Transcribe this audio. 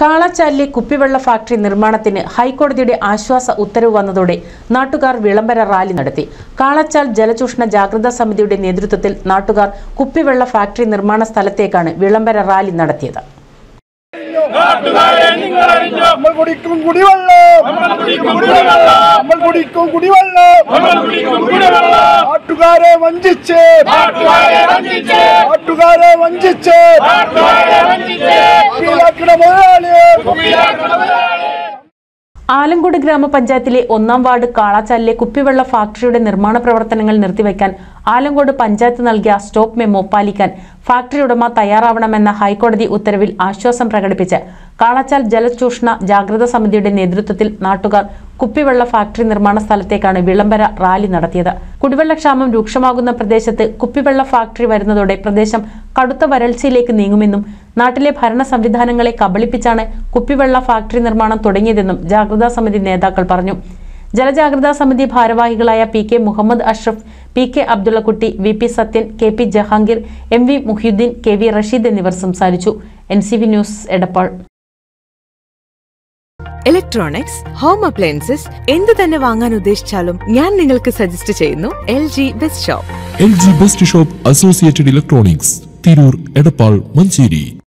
കാളച്ചാലിലെ കുപ്പിവെള്ള factory നിർമ്മാണത്തിന് ഹൈക്കോടതിയുടെ ആശ്വാസ ഉത്തരവ് വന്നതോടെ നാട്ടുകാർ വിളംബര റാലി നടത്തി കാളച്ചാൽ ജലചൂഷണ ജാഗ്രതാ സമിതിയുടെ നേതൃത്വത്തിൽ നാട്ടുകാർ കുപ്പിവെള്ള ഫാക്ടറി നിർമ്മാണ സ്ഥലത്തേക്കാണ് വിളംബര റാലി നടത്തിയത് നമ്മൾ കുടിക്കും കുടിവെള്ളം നമ്മൾ കുടിക്കും കുടിവെള്ളം നാട്ടുകാരെ വഞ്ചിച്ച് നാട്ടുകാരെ വഞ്ചിച്ച് കുപ്പിയിലാക്കണ മുതലാളിയെ ആലങ്കോട് ഗ്രാമപഞ്ചായത്തിലെ ഒന്നാം വാർഡ് കാളാച്ചാലിലെ കുപ്പിവെള്ള ഫാക്ടറിയുടെ നിർമ്മാണ പ്രവർത്തനങ്ങൾ നിർത്തിവെക്കാൻ ആലങ്കോട് പഞ്ചായത്ത് നൽകിയ സ്റ്റോപ്പ് മെമ്മോ പാലിക്കാൻ ഫാക്ടറി ഉടമ തയ്യാറാവണമെന്ന ഹൈക്കോടതി ഉത്തരവിൽ ആശ്വാസം പ്രകടിപ്പിച്ച് കാളാച്ചാൽ ജലചൂഷണ ജാഗ്രതാ സമിതിയുടെ നേതൃത്വത്തിൽ നാട്ടുകാർ കുപ്പിവെള്ള ഫാക്ടറി നിർമ്മാണ സ്ഥലത്തേക്കാണ് വിളംബര റാലി നടത്തിയത് കുടിവെള്ളക്ഷാമം രൂക്ഷമാകുന്ന പ്രദേശത്ത് കുപ്പിവെള്ള ഫാക്ടറി വരുന്നതോടെ പ്രദേശം കടുത്ത വരൾച്ചയിലേക്ക് നീങ്ങുമെന്നും നാട്ടിലെ ഭരണ സംവിധാനങ്ങളെ കബളിപ്പിച്ചാണ് കുപ്പിവെള്ള ഫാക്ടറി നിർമ്മാണം തുടങ്ങിയതെന്നും ജാഗ്രതാ സമിതി നേതാക്കൾ പറഞ്ഞു ജലജാഗ്രതാ സമിതി ഭാരവാഹികളായ P K Muhammad Ashraf P K Abdullakutty V P Sathyan K P Jahangir M V Muhyuddin K V Rasheed എന്നിവർ സംസാരിച്ചു N C V news Edappal electronics home appliances എന്ത് തന്നെ വാങ്ങാൻ ഉദ്ദേശിച്ചാലും ഞാൻ നിങ്ങൾക്ക് സജസ്റ്റ് ചെയ്യുന്നു L G best shop L G best shop associated electronics Tirur Edappal Manjeri